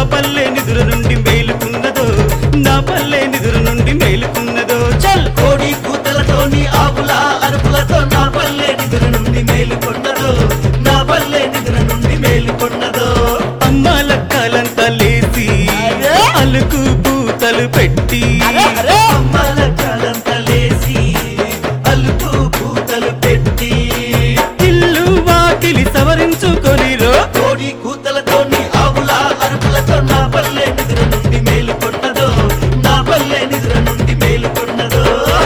పల్లె నిధుల నుండి మేలుకున్నదో నా పల్లె నిధుల నుండి మేలుకున్నదో చల్ కోడి కూతలతోని ఆవుల అరుపులతో నా పల్లె నిధుల నుండి మేలుకొన్నదో నా పల్లె నిధుల నుండి మేలుకొన్నదో అమ్మాల కాలంతా లేసి అలుకు పూతలు పెట్టి అమ్మల కాలంతా లేసి అలుపు పూతలు పెట్టి ఇల్లు వాకిలి సవరించుకొనిరో కోడి కూతలతోని ఆవుల అరుపులతో నా పల్లె నిధుల నుండి మేలుకొన్నదో నా పల్లె నిధుల నుండి మేలుకొన్నదో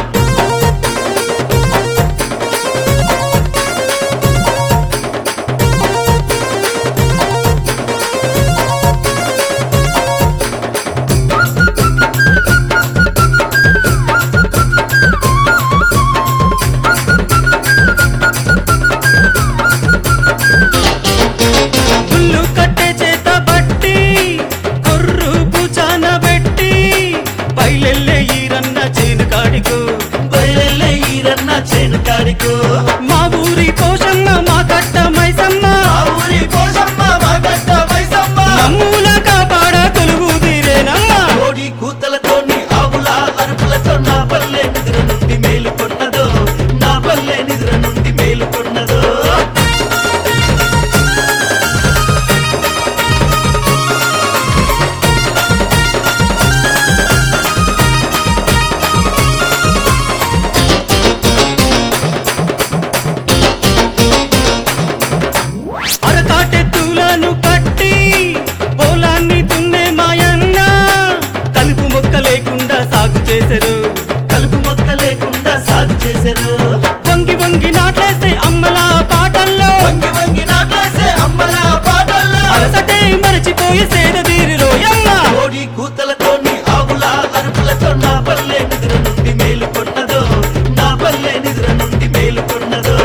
పుల్లు కట్టే చేత బట్టి కొర్రు పూచాన పెట్టి బయలెల్లే ఈరన్న చేను కాడికో బయలెల్లే ఈరన్న చేను కాడికో మా ఊరి పోషమ్మ మా కట్ట మైసమ్మ ఆ ఊరి పోసమ్మ మా గడ్డ మైసమ్మ నమ్ముల కాపాడ కొలువు తీరేనమ్మ కోడి కూతలతోని ఆవుల అరుపులతో నా పల్లె నిద్ర నుండి మేలుకొన్నదో నా పల్లె నిద్ర నుండి మేలుకొన్నదో అరకాటెత్తులను కట్టి పొలాన్ని దున్నే మాయన్న కలుపు మొక్క లేకుండా సాగు చేసరు కలుపు మొక్క లేకుండా సాగు చేశారు వంగి వంగి నాటేస్తే అమ్మల పాటల్లో వంగి వంగి నాటేసే అమ్మల పాటల్లో అలసటే మరచిపోయి సేద తీరులోయమ్మ కోడి కూతలతోని ఆవుల అరుపులతో నా పల్లె నిద్ర నుండి మేలుకొన్నదో నా పల్లె నిద్ర నుండి మేలుకొన్నదో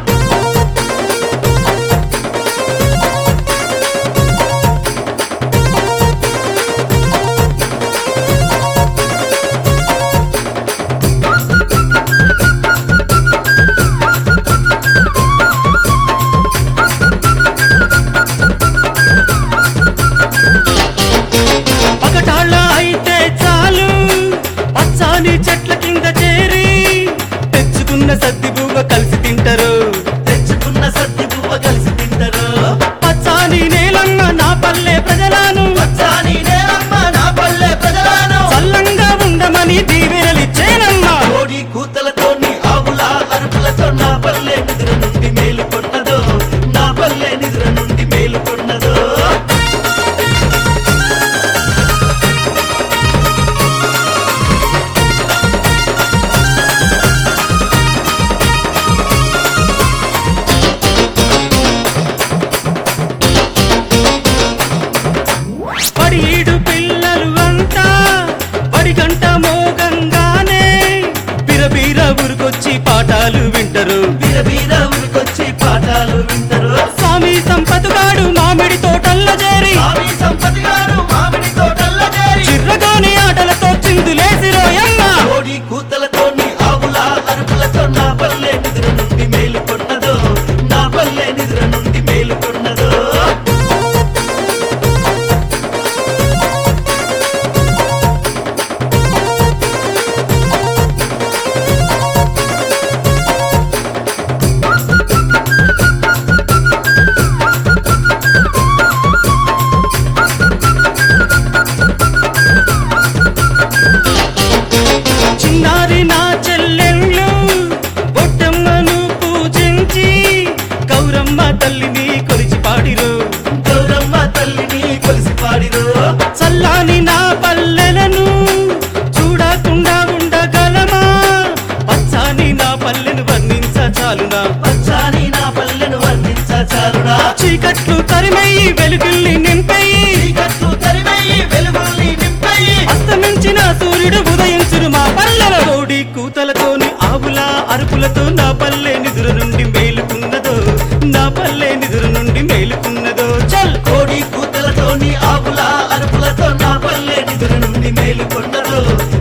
పగటాళ్ళ అయితే చాలు పచ్చాని చెట్ల కింద చేరి తెచ్చుకున్న సద్ది బువ్వ కలిసి తింటారు తెచ్చుకున్న సత్తి పువ్వ కలిసి తింటారు పచ్చాని నేలన్న నా పల్లె ప్రజలను పచ్చాని నేలమ్మ నా పల్లె ప్రజలను చల్లంగా ఉండమని దీవెనలిచ్చేనమ్మా కోడి కూతలతోని ఆవుల అరుపులతో నా పల్లె నిద్ర నుండి మేలుకొన్నదో నా పల్లె నిద్ర నుండి మేలుకొన్నదో పడి ఈడు పిల్లలు అంతా పడి గంట మోగంగానే బిరబీర ఊరికొచ్చి పాఠాలు వింటారు వీర ఊరికొచ్చి పాఠాలు వింటారు స్వామి సంపతుగాడు మామిడి తోటల్లో చేరి స్వామి సంపతి గారు మామిడి తోటల్లో చేరి చిర్రగాని ఆటలతో చిందులేసి రోయమ్మ కోడి కూతలతోని ఆవుల అరుపులతో నా పల్లె నిద్ర నుండి మేలుకొన్నదో నా పల్లె నిద్ర నుండి మేలుకొన్నదో చిన్నారి నా చెల్లెళ్ళు బొట్టమ్మను పూజించి గౌరమ్మ తల్లిని కొలిచి పాడిరు గౌరమ్మ తల్లిని కొలిసి పాడిరు చల్లాని నా పల్లెలను చూడకుండా ఉండగలమా పచ్చాని నా పల్లెను వర్ణించ చాలునా పచ్చాని నా పల్లెను వర్ణించ చాలునా చీకట్లు తరిమయ్యి వెలుగుల్ని నింపయ్యి చీకట్లు తరిమేయి వెలుగుల్ని నింపయి అస్తమించిన సూర్యుడు ఉదయించును మా పల్లెల కోడి కూతలతోని ఆవుల అరుపులతో నా పల్లె నిధుల నుండి మేలుకున్నదో నా పల్లె నిధుల నుండి మేలుకున్నదో చల్ కోడి కూతలతోని ఆవుల అరుపులతో నా పల్లె నిధుల నుండి మేలుకొన్నదో